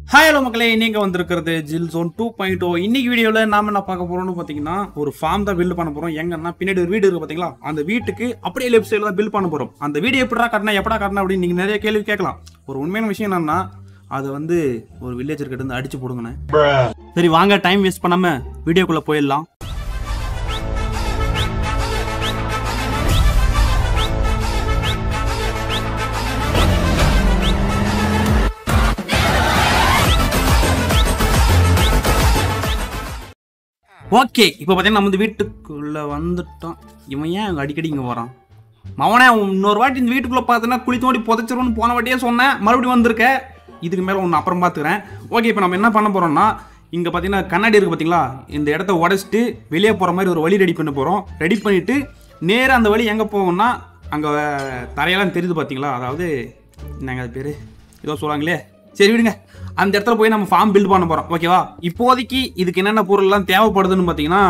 hi hello மக்களே நீங்க வந்திருக்கிறது ஜில் ஜோன் டூ பாயிண்ட் ஓ இன்னைக்கு வீடியோவில் நாம என்ன பார்க்க போறோம்னு பார்த்தீங்கன்னா ஒரு ஃபார்ம் தான் பில்ட் பண்ண போறோம் எங்கன்னா பின்னாடி ஒரு வீடு இருக்கு பார்த்தீங்களா அந்த வீட்டுக்கு அப்படியே லெஃப்ட் சைடில் தான் பில்ட் பண்ண போறோம் அந்த வீடு எப்படா கட்டினா எப்படா கட்டினா அப்படின்னு நீங்க நிறைய கேள்வி கேட்கலாம் ஒரு உண்மையான விஷயம் என்னன்னா அது வந்து ஒரு வில்லேஜர் கிட்ட இருந்து அடிச்சு போடுங்கண்ணே சரி வாங்க டைம் வேஸ்ட் பண்ணாம வீடியோக்குள்ள போயிடலாம் ஓகே இப்போ பார்த்தீங்கன்னா நம்ம வந்து வீட்டுக்குள்ளே வந்துட்டோம் இவன் ஏன் இங்க அடிக்கடி இங்கே வரான் மவனே உன் இன்னொரு வாட்டி இந்த வீட்டுக்குள்ளே பார்த்தோன்னா குழி தோண்டி புதைச்சிருவோன்னு போன வாட்டியே சொன்னேன் மறுபடியும் வந்திருக்க இதுக்கு மேலே ஒன்று அப்புறம் பார்த்துக்கிறேன் ஓகே இப்போ நம்ம என்ன பண்ண போகிறோம்னா இங்கே பார்த்தீங்கன்னா கண்ணாடி இருக்குது பார்த்தீங்களா இந்த இடத்த உடச்சிட்டு வெளியே போகிற மாதிரி ஒரு வழி ரெடி பண்ண போகிறோம் ரெடி பண்ணிவிட்டு நேராக அந்த வழி எங்கே போகும்னா அங்கே தரையெல்லாம் தெரியுது பார்த்தீங்களா அதாவது என்னங்க அது பேர் ஏதோ சொல்லுவாங்களே சரி விடுங்க அந்த இடத்துல போய் நம்ம ஃபார்ம் பில்ட் பண்ண போகிறோம் ஓகேவா இப்போதைக்கு இதுக்கு என்னென்ன பொருள்லாம் தேவைப்படுதுன்னு பார்த்தீங்கன்னா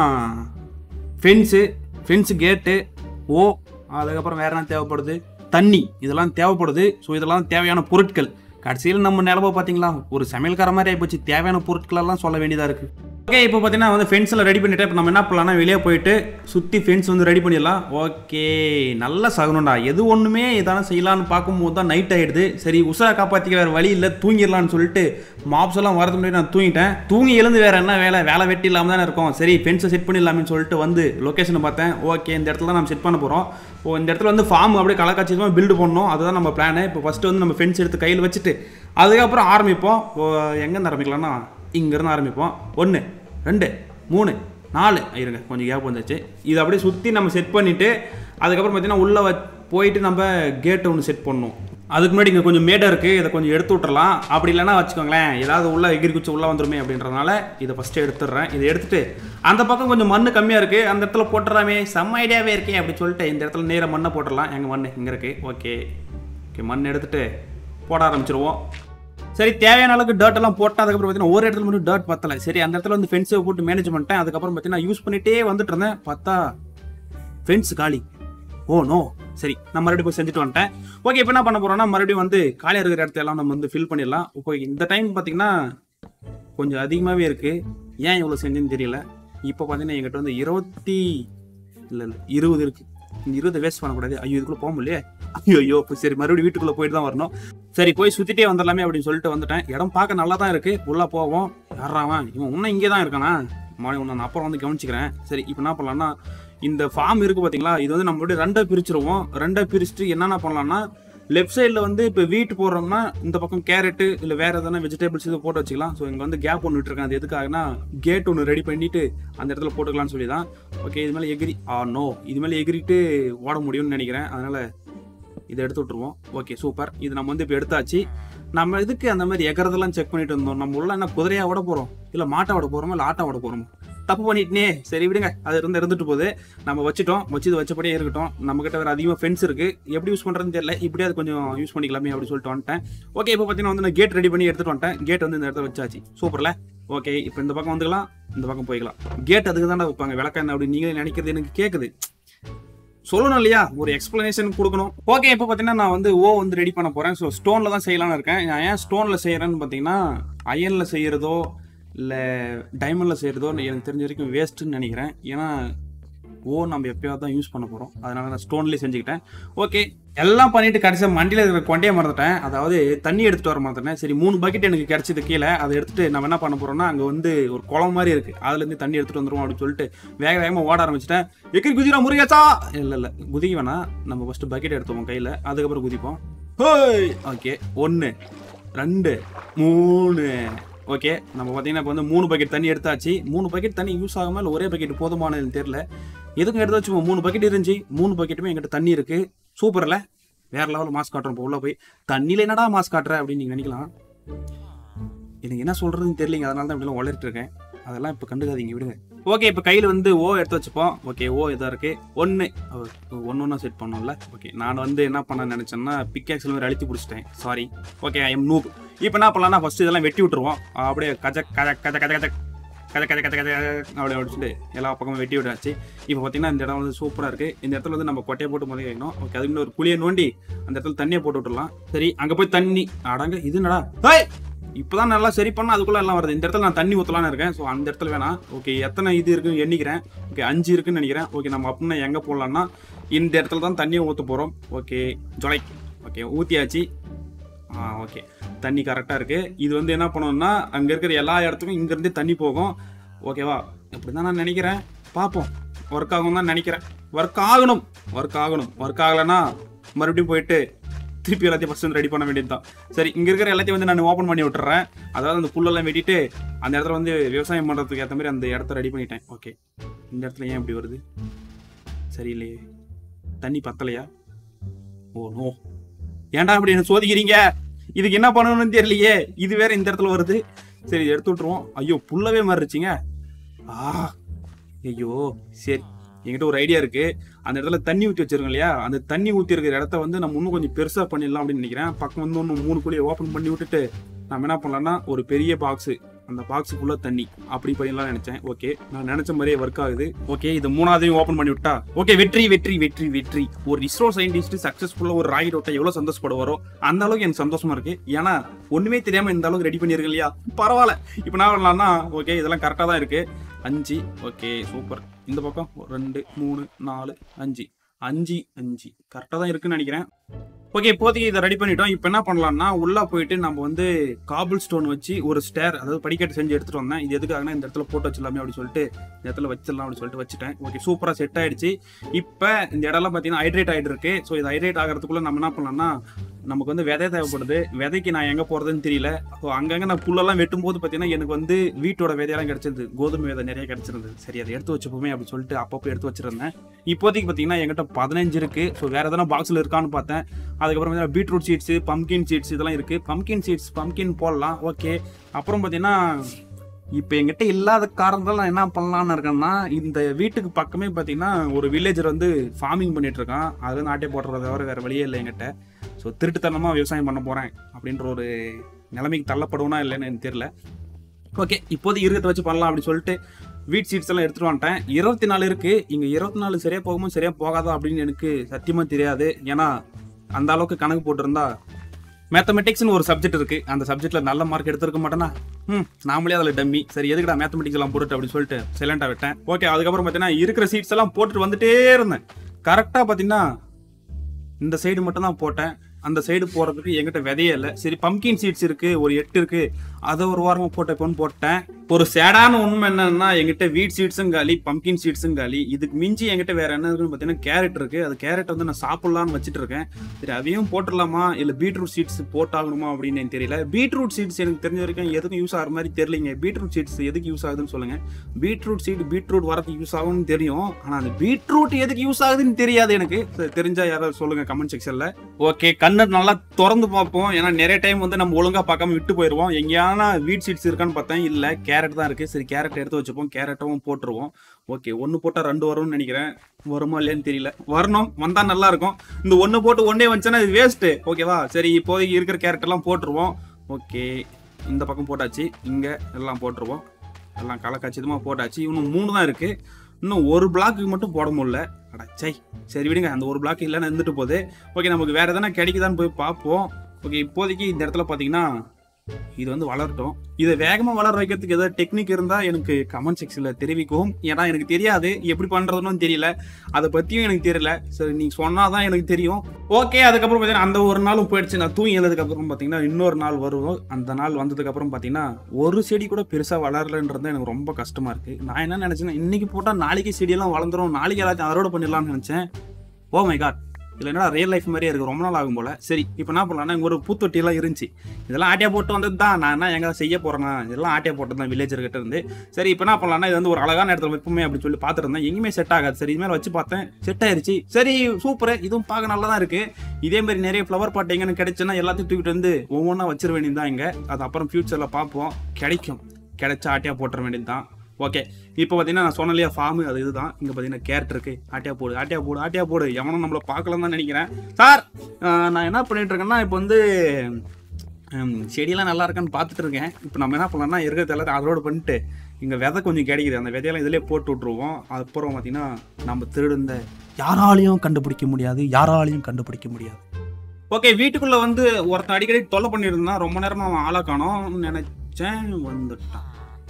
ஃபென்ஸு ஃபென்ஸு கேட்டு ஓ அதுக்கப்புறம் வேற என்ன தேவைப்படுது தண்ணி இதெல்லாம் தேவைப்படுது ஸோ இதெல்லாம் தேவையான பொருட்கள் கடைசியில் நம்ம நிலவை பார்த்தீங்களா ஒரு சமையல்கார மாதிரி ஆகிப்போச்சு தேவையான பொருட்கள் எல்லாம் சொல்ல வேண்டியதாக இருக்குது ஓகே இப்போ பார்த்தீங்கன்னா வந்து ஃபென்ஸில் ரெடி பண்ணிட்டு இப்போ நம்ம என்ன பண்ணலாம்னா வெளியே போயிட்டு சுற்றி ஃபென்ஸ் வந்து ரெடி பண்ணிடலாம் ஓகே நல்ல சகனம்டா எது ஒன்றுமே இதான செய்யலாம்னு பார்க்கும்போது தான் நைட் ஆகிடுது சரி உஷா காப்பாற்றிக்க வேறு வழி இல்லை தூங்கிடலான்னு சொல்லிட்டு மாப்ஸ் எல்லாம் வரது முன்னாடி நான் தூங்கிட்டேன் தூங்கி எழுந்து வேறு என்ன வேலை வேலை வெட்டி இல்லாமல் தானே இருக்கும் சரி ஃபென்ஸை செட் பண்ணிடலாம்னு சொல்லிட்டு வந்து லொக்கேஷனை பார்த்தேன் ஓகே இந்த இடத்துல நம்ம செட் பண்ண போகிறோம் ஓ இந்த இடத்துல வந்து ஃபார்ம் அப்படியே கலக்காட்சியமாக பில்டு பண்ணணும் அதுதான் நம்ம பிளானு இப்போ ஃபஸ்ட்டு வந்து நம்ம ஃபென்ஸ் எடுத்து கையில் வச்சுட்டு அதுக்கப்புறம் ஆரம்பிப்போம் எங்கேருந்து ஆரம்பிக்கலாம்னா இங்கேருந்து ஆரம்பிப்போம் ஒன்று ரெண்டு மூணு நாலு இருங்க கொஞ்சம் கேப் வந்துச்சு இது அப்படியே சுற்றி நம்ம செட் பண்ணிவிட்டு அதுக்கப்புறம் பார்த்தீங்கன்னா உள்ளே வ போயிட்டு நம்ம கேட்டை ஒன்று செட் பண்ணணும் அதுக்கு முன்னாடி இங்கே கொஞ்சம் மேடை இருக்குது இதை கொஞ்சம் எடுத்து விட்டுறலாம் அப்படி இல்லைன்னா வச்சுக்கோங்களேன் ஏதாவது உள்ளே எகிரி குச்சி உள்ளே வந்துருமே அப்படின்றதுனால இதை ஃபஸ்ட்டு எடுத்துடுறேன் இதை எடுத்துட்டு அந்த பக்கம் கொஞ்சம் மண் கம்மியாக இருக்குது அந்த இடத்துல போட்டுறாமே செம்ம ஐடியாவே இருக்கே அப்படின்னு சொல்லிட்டு இந்த இடத்துல நேராக மண்ணை போட்டுடலாம் எங்கள் மண் இங்கே இருக்குது ஓகே ஓகே மண் எடுத்துட்டு போட ஆரம்பிச்சிருவோம் சரி தேவையான அளவுக்கு டர்ட் எல்லாம் போட்டேன் அதுக்கப்புறம் பார்த்தீங்கன்னா ஒரு இடத்துல மட்டும் டர்ட் பத்தல சரி அந்த இடத்துல வந்து ஃபென்ஸை போட்டு மேனேஜ் பண்ணிட்டேன் அதுக்கப்புறம் பார்த்தீங்கன்னா யூஸ் பண்ணிட்டே வந்துட்டு இருந்தேன் பார்த்தா ஃபென்ஸ் காலி ஓ நோ சரி நான் மறுபடியும் போய் செஞ்சுட்டு வந்துட்டேன் ஓகே இப்போ என்ன பண்ண போறோம்னா மறுபடியும் வந்து காலியாக இருக்கிற இடத்த எல்லாம் நம்ம வந்து ஃபில் பண்ணிடலாம் இப்போ இந்த டைம் பார்த்தீங்கன்னா கொஞ்சம் அதிகமாகவே இருக்கு ஏன் இவ்வளோ செஞ்சேன்னு தெரியல இப்போ பார்த்தீங்கன்னா எங்கிட்ட வந்து இருபத்தி இல்லை இல்லை இருபது இருக்கு இந்த இருபது வேஸ்ட் பண்ணக்கூடாது ஐயோ இதுக்குள்ளே போக முடியலையே ஐயோ ஐயோ இப்போ சரி மறுபடியும் வீட்டுக்குள்ளே போயிட்டு தான் வரணும் சரி போய் சுற்றிட்டே வந்துடலாமே அப்படின்னு சொல்லிட்டு வந்துட்டேன் இடம் பார்க்க நல்லா தான் இருக்குது உள்ளே போவோம் யாராவன் இவன் இன்னும் இங்கே தான் இருக்கானா மாடி உன்னை நான் அப்புறம் வந்து கவனிச்சுக்கிறேன் சரி இப்போ என்ன பண்ணலாம்னா இந்த ஃபார்ம் இருக்குது பார்த்தீங்களா இது வந்து நம்மளுடைய ரெண்டாக பிரிச்சிருவோம் ரெண்டாக பிரிச்சுட்டு என்னென்ன பண்ணலாம்னா லெஃப்ட் சைடில் வந்து இப்போ வீட் போடுறோம்னா இந்த பக்கம் கேரட்டு இல்லை வேறு எதனா வெஜிடபிள்ஸ் இது போட்டு வச்சுக்கலாம் ஸோ இங்கே வந்து கேப் ஒன்று விட்டுருக்கேன் அது எதுக்காகனா கேட் ஒன்று ரெடி பண்ணிட்டு அந்த இடத்துல போட்டுக்கலாம்னு சொல்லி தான் ஓகே இது மேலே எகிரி ஆ நோ இது மேலே எகிரிட்டு ஓட முடியும்னு நினைக்கிறேன் அதனால் இதை எடுத்து விட்ருவோம் ஓகே சூப்பர் இது நம்ம வந்து இப்போ எடுத்தாச்சு நம்ம இதுக்கு அந்த மாதிரி எகறதெல்லாம் செக் பண்ணிட்டு இருந்தோம் நம்ம உள்ள என்ன குதிரையா விட போகிறோம் இல்லை மாட்டை விட போகிறோமா இல்லை ஆட்டை விட போகிறோமா தப்பு பண்ணிட்டுனே சரி விடுங்க அது இருந்து இருந்துட்டு போகுது நம்ம வச்சுட்டோம் வச்சு வச்சபடியே இருக்கட்டும் நம்மக்கிட்ட வேறு அதிகமாக ஃபென்ஸ் இருக்குது எப்படி யூஸ் பண்ணுறதுன்னு தெரியல இப்படியே அது கொஞ்சம் யூஸ் பண்ணிக்கலாமே அப்படின்னு சொல்லிட்டு வந்துட்டேன் ஓகே இப்போ பார்த்தீங்கன்னா வந்து நான் கேட் ரெடி பண்ணி எடுத்துட்டு வந்துட்டேன் கேட் வந்து இந்த இடத்துல வச்சாச்சு சூப்பர்ல ஓகே இப்போ இந்த பக்கம் வந்துக்கலாம் இந்த பக்கம் போய்க்கலாம் கேட் அதுக்கு தானே வைப்பாங்க விளக்கம் அப்படின்னு நீங்களே நினைக்கிறது எனக்கு கேட்குது சொல்லணும் இல்லையா ஒரு எக்ஸ்பிளனேஷன் கொடுக்கணும் ஓகே இப்போ பார்த்தீங்கன்னா நான் வந்து ஓ வந்து ரெடி பண்ண போகிறேன் ஸோ ஸ்டோனில் தான் செய்யலாம்னு இருக்கேன் நான் ஏன் ஸ்டோனில் செய்கிறேன்னு பார்த்தீங்கன்னா அயனில் செய்கிறதோ இல்லை டைமண்டில் செய்கிறதோ எனக்கு தெரிஞ்ச வரைக்கும் வேஸ்ட்டுன்னு நினைக்கிறேன் ஏன்னா ஓ நம்ம எப்பயாவது தான் யூஸ் பண்ண போகிறோம் அதனால நான் ஸ்டோன்லேயே செஞ்சுக்கிட்டேன் ஓகே எல்லாம் பண்ணிட்டு கடைசியாக மண்டியில் இருக்கிற கொண்டையை மறந்துட்டேன் அதாவது தண்ணி எடுத்துகிட்டு வர மறந்துட்டேன் சரி மூணு பக்கெட் எனக்கு கிடச்சிது கீழே அதை எடுத்துட்டு நம்ம என்ன பண்ண போகிறோம்னா அங்கே வந்து ஒரு குளம் மாதிரி இருக்குது அதுலேருந்து தண்ணி எடுத்துகிட்டு வந்துருவோம் அப்படின்னு சொல்லிட்டு வேக வேகமாக ஓட ஆரம்பிச்சிட்டேன் எக்கி குதிரா முருகேசா இல்லை இல்லை குதிக்க வேணாம் நம்ம ஃபஸ்ட்டு பக்கெட் எடுத்துவோம் கையில் அதுக்கப்புறம் குதிப்போம் ஹோய் ஓகே ஒன்று ரெண்டு மூணு ஓகே நம்ம பார்த்தீங்கன்னா இப்போ வந்து மூணு பக்கெட் தண்ணி எடுத்தாச்சு மூணு பக்கெட் தண்ணி யூஸ் ஆகாமல் இல்லை ஒரே பக்கெட் போதுமானதுன்னு தெரியல எதுக்கும் எடுத்து வச்சுப்போம் மூணு பக்கெட் இருந்துச்சு மூணு பக்கெட்டுமே எங்கிட்ட தண்ணி இருக்கு சூப்பர்ல வேற லெவலில் மாஸ்க் காட்டுறோம் இப்போ உள்ள போய் தண்ணியில என்னடா மாஸ்க் காட்டுற அப்படின்னு நீங்க நினைக்கலாம் எனக்கு என்ன சொல்றதுன்னு தெரியலங்க அதனால தான் இப்படிலாம் வளர்ட்டு இருக்கேன் அதெல்லாம் இப்போ கண்டுக்காதீங்க விடுங்க ஓகே இப்போ கையில் வந்து ஓ எடுத்து வச்சுப்போம் ஓகே ஓ இதாக இருக்கு ஒன்று ஒன்று ஒன்றா செட் பண்ணோம்ல ஓகே நான் வந்து என்ன பண்ண நினச்சேன்னா பிக்காக்ஸில் மாதிரி அழுத்தி பிடிச்சிட்டேன் sorry okay I am noob இப்போ என்ன பண்ணலாம்னா ஃபஸ்ட்டு இதெல்லாம் வெட்டி விட்டுருவோம் அப்படியே கஜ கஜ கஜ கஜ கஜ கதை கதை கதை கதை அப்படி அடிச்சுட்டு எல்லா பக்கமும் வெட்டி விடாச்சு இப்போ பார்த்தீங்கன்னா இந்த இடம் வந்து சூப்பராக இருக்குது இந்த இடத்துல வந்து நம்ம கொட்டையை போட்டு முதல்ல வைக்கணும் ஓகே அதுக்கு ஒரு குழியை நோண்டி அந்த இடத்துல தண்ணியை போட்டு விட்டுடலாம் சரி அங்கே போய் தண்ணி அடங்க இது என்னடா ஹேய் இப்போதான் நல்லா சரி பண்ணா அதுக்குள்ள எல்லாம் வருது இந்த இடத்துல நான் தண்ணி ஊற்றலான்னு இருக்கேன் ஸோ அந்த இடத்துல வேணாம் ஓகே எத்தனை இது இருக்குன்னு எண்ணிக்கிறேன் ஓகே அஞ்சு இருக்குன்னு நினைக்கிறேன் ஓகே நம்ம அப்படின்னா எங்கே போடலாம்னா இந்த இடத்துல தான் தண்ணியை ஊற்ற போகிறோம் ஓகே ஜொலை ஓகே ஊற்றியாச்சு ஆ ஓகே தண்ணி கரெக்டாக இருக்குது இது வந்து என்ன பண்ணணும்னா அங்கே இருக்கிற எல்லா இடத்துக்கும் இங்கேருந்தே தண்ணி போகும் ஓகேவா அப்படி தான் நான் நினைக்கிறேன் பார்ப்போம் ஒர்க் ஆகும் தான் நினைக்கிறேன் ஒர்க் ஆகணும் ஒர்க் ஆகணும் ஒர்க் ஆகலைன்னா மறுபடியும் போயிட்டு திருப்பி எல்லாத்தையும் ஃபஸ்ட் வந்து ரெடி பண்ண வேண்டியது தான் சரி இங்கே இருக்கிற எல்லாத்தையும் வந்து நான் ஓப்பன் பண்ணி விட்டுறேன் அதாவது அந்த புல்லெல்லாம் வெட்டிட்டு அந்த இடத்துல வந்து விவசாயம் பண்ணுறதுக்கு ஏற்ற மாதிரி அந்த இடத்த ரெடி பண்ணிட்டேன் ஓகே இந்த இடத்துல ஏன் இப்படி வருது சரியில்லையே தண்ணி பத்தலையா ஓ நோ ஏன்டா இப்படி என்ன சோதிக்கிறீங்க இதுக்கு என்ன பண்ணணும்னு தெரியலையே இது வேற இந்த இடத்துல வருது சரி இதை எடுத்து விட்டுருவோம் ஐயோ புல்லவே மாறிடுச்சிங்க ஆ ஐயோ சரி என்கிட்ட ஒரு ஐடியா இருக்கு அந்த இடத்துல தண்ணி ஊற்றி வச்சிருக்கோம் இல்லையா அந்த தண்ணி ஊற்றி இருக்கிற இடத்த வந்து நம்ம இன்னும் கொஞ்சம் பெருசாக பண்ணிடலாம் அப்படின்னு நினைக்கிறேன் பக்கம் வந்து ஒன்று மூணு குழியை ஓப்பன் பண்ணி விட்டுட்டு நம்ம என்ன பண்ணலாம்னா ஒரு பெரிய பாக்ஸு அந்த பாக்ஸ் ஃபுல்லாக தண்ணி அப்படி பண்ணிடலாம் நினைச்சேன் ஓகே நான் நினைச்ச மாதிரியே ஒர்க் ஆகுது ஓகே இது மூணாவதையும் ஓப்பன் பண்ணி விட்டா ஓகே வெற்றி வெற்றி வெற்றி வெற்றி ஒரு இஸ்ரோ சயின்டிஸ்ட் சக்ஸஸ்ஃபுல்லாக ஒரு ராக்கெட் விட்டா எவ்வளோ சந்தோஷப்படுவாரோ அந்த அளவுக்கு எனக்கு சந்தோஷமா இருக்கு ஏன்னா ஒண்ணுமே தெரியாம இந்த அளவுக்கு ரெடி பண்ணியிருக்கேன் இல்லையா பரவாயில்ல இப்போ நான் பண்ணலாம்னா ஓகே இதெல்லாம் கரெக்டாக தான் இருக்கு அஞ்சு ஓகே சூப்பர் இந்த பக்கம் ரெண்டு மூணு நாலு அஞ்சு அஞ்சு அஞ்சு கரெக்டாக தான் இருக்குன்னு நினைக்கிறேன் ஓகே இப்போதைக்கு இதை ரெடி பண்ணிட்டோம் இப்போ என்ன பண்ணலாம்னா உள்ளே போயிட்டு நம்ம வந்து காபிள் ஸ்டோன் வச்சு ஒரு ஸ்டேர் அதாவது படிக்கட்டு செஞ்சு எடுத்துட்டு வந்தேன் இது எதுக்காகனா இந்த இடத்துல போட்டு வச்சிடலாமே அப்படி சொல்லிட்டு இந்த இடத்துல வச்சிடலாம் அப்படி சொல்லிட்டு வச்சுட்டேன் ஓகே சூப்பராக செட் ஆயிடுச்சு இப்போ இந்த இடம்லாம் பார்த்தீங்கன்னா ஹைட்ரேட் ஆகிட்டு இருக்கு ஸோ இது ஹைட்ரேட் ஆகிறதுக்குள்ள நம்ம என்ன பண்ணலாம்னா நமக்கு வந்து விதை தேவைப்படுது விதைக்கு நான் எங்கே போகிறதுன்னு தெரியல ஸோ அங்கங்கே நான் புல்லெல்லாம் வெட்டும் போது பார்த்தீங்கன்னா எனக்கு வந்து வீட்டோட விதையெல்லாம் கிடச்சிருது கோதுமை விதை நிறைய கிடச்சிருந்தது சரி அதை எடுத்து வச்சுப்போமே அப்படின்னு சொல்லிட்டு அப்பப்போ எடுத்து வச்சிருந்தேன் இப்போதைக்கு பார்த்தீங்கன்னா என்கிட்ட பதினஞ்சு இருக்குது ஸோ வேறு எதனா பாக்ஸில் இருக்கான்னு பார்த்தேன் அதுக்கப்புறம் பார்த்தீங்கன்னா பீட்ரூட் சீட்ஸு பம்கின் சீட்ஸ் இதெல்லாம் இருக்குது பம்கின் சீட்ஸ் பம்கின் போடலாம் ஓகே அப்புறம் பார்த்தீங்கன்னா இப்போ என்கிட்ட இல்லாத காரணத்தால் நான் என்ன பண்ணலான்னு இருக்கேன்னா இந்த வீட்டுக்கு பக்கமே பார்த்தீங்கன்னா ஒரு வில்லேஜர் வந்து ஃபார்மிங் பண்ணிட்டு இருக்கான் அது வந்து ஆட்டை போடுறத தவிர வேறு வழியே இல்லை என்கிட்ட ஸோ திருட்டுத்தனமாக விவசாயம் பண்ண போகிறேன் அப்படின்ற ஒரு நிலைமைக்கு தள்ளப்படுவனா இல்லைன்னு எனக்கு தெரியல ஓகே இப்போதைக்கு இருக்கிறத வச்சு பண்ணலாம் அப்படின்னு சொல்லிட்டு வீட் சீட்ஸ் எல்லாம் எடுத்துட்டு வந்துட்டேன் இருபத்தி நாலு இருக்கு இங்க இருபத்தி நாலு சரியா போகுமோ சரியா போகாதா அப்படின்னு எனக்கு சத்தியமா தெரியாது ஏன்னா அந்த அளவுக்கு கணக்கு போட்டிருந்தா மேத்தமெட்டிக்ஸ்னு ஒரு சப்ஜெக்ட் இருக்கு அந்த சப்ஜெக்ட்ல நல்ல மார்க் எடுத்திருக்க மாட்டேனா ம் நாமளே அதில் டம்மி சரி எதுக்குடா மேத்தமெட்டிக்ஸ் எல்லாம் போட்டுட்டு அப்படின்னு சொல்லிட்டு சைலண்டா விட்டேன் ஓகே அதுக்கப்புறம் பார்த்தீங்கன்னா இருக்கிற சீட்ஸ் எல்லாம் போட்டுட்டு வந்துட்டே இருந்தேன் கரெக்டாக பார்த்தீங்கன்னா இந்த சைடு மட்டும் தான் போட்டேன் அந்த சைடு போறதுக்கு என்கிட்ட விதையே இல்லை சரி பம்கின் சீட்ஸ் இருக்கு ஒரு எட்டு இருக்கு அதை ஒரு வாரமா போட்டப்போன்னு போட்டேன் ஒரு சேடான உண்மை என்னன்னா என்கிட்ட வீட் சீட்ஸும் காலி பம்கின் சீட்ஸும் காலி இதுக்கு மிஞ்சி என்கிட்ட வேற என்ன இருக்குன்னு பார்த்தீங்கன்னா கேரட் இருக்கு அது கேரட் வந்து நான் சாப்பிடலாம்னு வச்சுட்டு இருக்கேன் சரி அதையும் போட்டுடலாமா இல்லை பீட்ரூட் சீட்ஸ் போட்டாகணுமா அப்படின்னு எனக்கு தெரியல பீட்ரூட் சீட்ஸ் எனக்கு தெரிஞ்ச வரைக்கும் எதுக்கும் யூஸ் ஆகிற மாதிரி தெரியலைங்க பீட்ரூட் சீட்ஸ் எதுக்கு யூஸ் ஆகுதுன்னு சொல்லுங்க பீட்ரூட் சீட் பீட்ரூட் வரதுக்கு யூஸ் ஆகும்னு தெரியும் ஆனால் அந்த பீட்ரூட் எதுக்கு யூஸ் ஆகுதுன்னு தெரியாது எனக்கு சரி, தெரிஞ்சா யாராவது சொல்லுங்க கமெண்ட் செக்ஷன்ல ஓகே கண்ணை நல்லா திறந்து பார்ப்போம் ஏன்னா நிறைய டைம் வந்து நம்ம ஒழுங்கா பார்க்காம விட்டு போயிடுவோம் எங்கேயானா வீட் சீட்ஸ் இருக்கான்னு பார்த்தேன் இல்லை கேரட் தான் இருக்கு சரி கேரட் எடுத்து வச்சுப்போம் கேரட்டும் போட்டுருவோம் ஓகே ஒன்று போட்டால் ரெண்டு வரும்னு நினைக்கிறேன் வருமா இல்லையான்னு தெரியல வரணும் வந்தா நல்லா இருக்கும் இந்த ஒன்று போட்டு ஒன்னே வந்துச்சுன்னா இது வேஸ்ட்டு ஓகேவா சரி இப்போதைக்கு இருக்கிற கேரட் எல்லாம் போட்டுருவோம் ஓகே இந்த பக்கம் போட்டாச்சு இங்கே எல்லாம் போட்டுருவோம் எல்லாம் கலக்காச்சிதமாக போட்டாச்சு இன்னும் மூணு தான் இருக்குது இன்னும் ஒரு பிளாக்கு மட்டும் போட முடியல அட சை சரி விடுங்க அந்த ஒரு பிளாக் இல்லைன்னு இருந்துட்டு போகுது ஓகே நமக்கு வேறு எதனா கிடைக்குதான்னு போய் பார்ப்போம் ஓகே இப்போதைக்கு இந்த இடத்துல பார்த்தீங்கன்னா இது வந்து வளரட்டும் இதை வேகமாக வளர வைக்கிறதுக்கு ஏதாவது டெக்னிக் இருந்தால் எனக்கு கமெண்ட் செக்ஷனில் தெரிவிக்கும் ஏன்னா எனக்கு தெரியாது எப்படி பண்ணுறதுன்னு தெரியல அதை பற்றியும் எனக்கு தெரியல சரி நீ சொன்னால் தான் எனக்கு தெரியும் ஓகே அதுக்கப்புறம் பார்த்தீங்கன்னா அந்த ஒரு நாளும் போயிடுச்சு நான் தூங்கி எழுதுக்கப்புறம் பார்த்தீங்கன்னா இன்னொரு நாள் வரும் அந்த நாள் வந்ததுக்கப்புறம் பார்த்தீங்கன்னா ஒரு செடி கூட பெருசாக வளரலன்றது எனக்கு ரொம்ப கஷ்டமாக இருக்குது நான் என்ன நினச்சேன்னா இன்னைக்கு போட்டால் நாளைக்கு செடியெல்லாம் வளர்ந்துரும் நாளைக்கு எல்லாத்தையும் அறுவடை பண்ணிடலாம்னு நினச்சேன் ஓ மை காட் இல்லை என்னடா ரியல் லைஃப் மாதிரியே இருக்கு ரொம்ப நாள் ஆகும் போல சரி இப்போ என்ன பண்ணலாம்னா இங்க ஒரு பூத்தொட்டியெல்லாம் இருந்துச்சு இதெல்லாம் ஆட்டியா போட்டு வந்தது தான் நான் என்ன எங்க செய்ய போறேன்னா இதெல்லாம் ஆட்டியா போட்டது தான் வில்லேஜர் கிட்ட இருந்து சரி இப்போ என்ன பண்ணலாம்னா இது வந்து ஒரு அழகான இடத்துல வைப்போமே அப்படின்னு சொல்லி பார்த்துட்டு இருந்தேன் எங்கேயுமே செட் ஆகாது சரி இது மேலே வச்சு பார்த்தேன் செட் ஆயிருச்சு சரி சூப்பர் இதுவும் பார்க்க நல்லா தான் இருக்கு இதே மாதிரி நிறைய ஃப்ளவர் பாட் எங்கன்னு கிடைச்சுன்னா எல்லாத்தையும் தூக்கிட்டு வந்து ஒவ்வொன்றா வச்சிட வேண்டியது தான் இங்க அது அப்புறம் ஃபியூச்சரில் பார்ப்போம் கிடைக்கும் கிடைச்சா ஆட்டியா போட்டுற வேண்டியது தான் ஓகே இப்போ பார்த்தீங்கன்னா நான் சொன்ன இல்லையா ஃபார்மு அது இதுதான் இங்கே பார்த்தீங்கன்னா கேரட் இருக்கு ஆட்டியா போடு ஆட்டியா போடு ஆட்டியா போடு எவனும் நம்மளை பார்க்கலாம் தான் நினைக்கிறேன் சார் ஆஹ், நான் என்ன பண்ணிட்டு இருக்கேன்னா இப்போ வந்து ஹம், செடியெல்லாம் நல்லா இருக்கான்னு பார்த்துட்டு இருக்கேன் இப்போ நம்ம என்ன பண்ணலாம்னா இருக்கிறது எல்லாத்தையும் அறுவடை பண்ணிட்டு இங்கே விதை கொஞ்சம் கிடைக்குது அந்த விதையெல்லாம் இதிலே போட்டு விட்ருவோம் அப்புறம் பார்த்தீங்கன்னா நம்ம திருடுந்த யாராலையும் கண்டுபிடிக்க முடியாது யாராலையும் கண்டுபிடிக்க முடியாது ஓகே வீட்டுக்குள்ள வந்து ஒருத்தன் அடிக்கடி தொல்லை பண்ணியிருந்தான் ரொம்ப நேரமா அவன் ஆளா காணோம் நினைச்சேன் வந்துட்டான்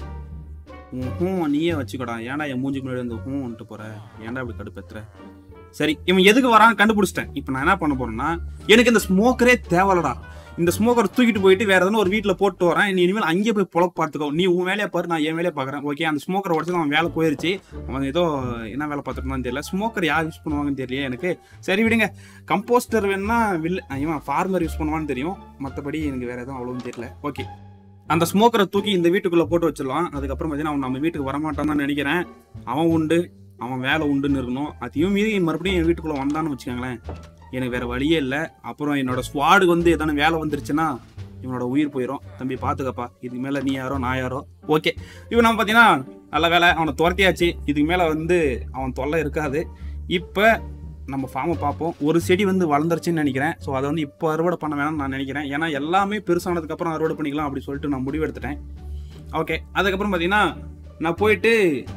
உன் ஹூ நீயே வச்சுக்கோடா ஏன்டா என் மூஞ்சி முன்னாடி வந்து ஹூன்ட்டு போற ஏன்டா இப்படி கடுப்பேத்துற சரி இவன் எதுக்கு வரான்னு கண்டுபிடிச்சிட்டேன் இப்போ நான் என்ன பண்ண போறேன்னா எனக்கு இந்த ஸ்மோக்கரே தேவலடா இந்த ஸ்மோக்கர் தூக்கிட்டு போயிட்டு வேற எதனா ஒரு வீட்டில் போட்டு வரேன் நீ இனிமேல் அங்கேயே போய் பொழப்பு பார்த்துக்கோ நீ உன் வேலையை பாரு நான் என் வேலையை பார்க்குறேன் ஓகே அந்த ஸ்மோக்கரை உடச்சு அவன் வேலை போயிருச்சு அவன் ஏதோ என்ன வேலை பார்த்துட்டு இருந்தான்னு தெரியல ஸ்மோக்கர் யார் யூஸ் பண்ணுவாங்கன்னு தெரியல எனக்கு சரி விடுங்க கம்போஸ்டர் வேணா வில் இவன் ஃபார்மர் யூஸ் பண்ணுவான்னு தெரியும் மற்றபடி எனக்கு வேற எதுவும் அவ்வளவும் தெரியல ஓகே அந்த ஸ்மோக்கரை தூக்கி இந்த வீட்டுக்குள்ள போட்டு வச்சிடலாம் அதுக்கப்புறம் பார்த்தீங்கன்னா அவன் நம்ம வீட்டுக்கு வரமாட்டான்னு தான் நினைக்கிறேன் அவன் உண்டு அவன் வேலை உண்டுன்னு இருக்கணும் அதையும் மீறி மறுபடியும் என் வீட்டுக்குள்ள வந்தான்னு வச்சுக்கோங்களேன் எனக்கு வேற வழியே இல்லை அப்புறம் என்னோட ஸ்குவாடுக்கு வந்து எதனா வேலை வந்துருச்சுன்னா இவனோட உயிர் போயிடும் தம்பி பார்த்துக்கப்பா இதுக்கு மேலே நீ யாரோ நான் யாரோ ஓகே இவன் நம்ம பார்த்தீங்கன்னா நல்ல வேலை அவனை துரத்தியாச்சு இதுக்கு மேலே வந்து அவன் தொல்லை இருக்காது இப்போ நம்ம ஃபார்மை பார்ப்போம் ஒரு செடி வந்து வளர்ந்துருச்சுன்னு நினைக்கிறேன் ஸோ அதை வந்து இப்போ அறுவடை பண்ண வேணாம்னு நான் நினைக்கிறேன் ஏன்னா எல்லாமே பெருசானதுக்கப்புறம் அறுவடை பண்ணிக்கலாம் அப்படி சொல்லிட்டு நான் முடிவு எடுத்துட்டேன் ஓகே அதுக்கப்புறம் பார்த்தீங்கன்னா நான் போயிட்டு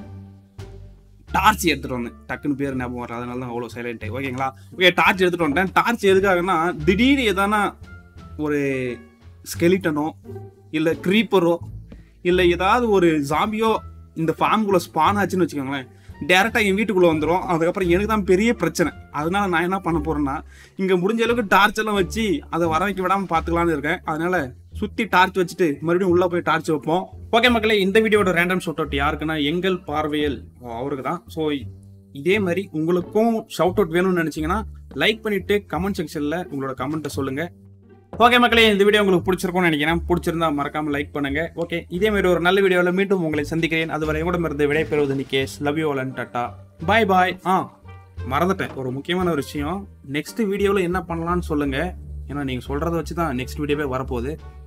டார்ச் எடுத்துட்டு வந்தேன் டக்குன்னு பேர் ஞாபகம் வர அதனால தான் அவ்வளோ சைலண்ட் ஓகேங்களா ஓகே டார்ச் எடுத்துட்டு வந்துட்டேன் டார்ச் எதுக்காகனா திடீர்னு எதனா ஒரு ஸ்கெலிட்டனோ இல்லை க்ரீப்பரோ இல்லை ஏதாவது ஒரு ஜாம்பியோ இந்த ஃபார்முக்குள்ளே ஸ்பான் ஆச்சுன்னு வச்சுக்கோங்களேன் டேரெக்டாக என் வீட்டுக்குள்ளே வந்துடும் அதுக்கப்புறம் எனக்கு தான் பெரிய பிரச்சனை அதனால நான் என்ன பண்ண போறேன்னா இங்கே முடிஞ்ச அளவுக்கு டார்ச் எல்லாம் வச்சு அதை வர வைக்க விடாமல் பார்த்துக்கலான்னு இருக்கேன் அதனால சுற்றி டார்ச் வச்சுட்டு மறுபடியும் உள்ளே போய் டார்ச் வைப்போம் ஓகே மக்களே இந்த வீடியோட ரேண்டம் ஷவுட் அவுட் யாருக்குன்னா எங்கள் பார்வையல் அவருக்கு தான் ஸோ இதே மாதிரி உங்களுக்கும் ஷவுட் அவுட் வேணும்னு நினச்சிங்கன்னா லைக் பண்ணிட்டு கமெண்ட் செக்ஷனில் உங்களோட கமெண்ட்டை சொல்லுங்கள் ஓகே மக்களே இந்த வீடியோ உங்களுக்கு பிடிச்சிருக்கும்னு நினைக்கிறேன் பிடிச்சிருந்தா மறக்காம லைக் பண்ணுங்க ஓகே இதே மாதிரி ஒரு நல்ல வீடியோவில் மீண்டும் உங்களை சந்திக்கிறேன் அதுவரை உடமிருந்து விடைபெறுவது நிகேஷ் லவ் யூ அலன் டாட்டா பாய் பாய் ஆ மறந்துட்டேன் ஒரு முக்கியமான ஒரு விஷயம் நெக்ஸ்ட் வீடியோவில் என்ன பண்ணலாம்னு சொல்லுங்க ஏன்னா நீங்கள் சொல்கிறத வச்சு தான் நெக்ஸ்ட் வீடியோவே வரப்போகுது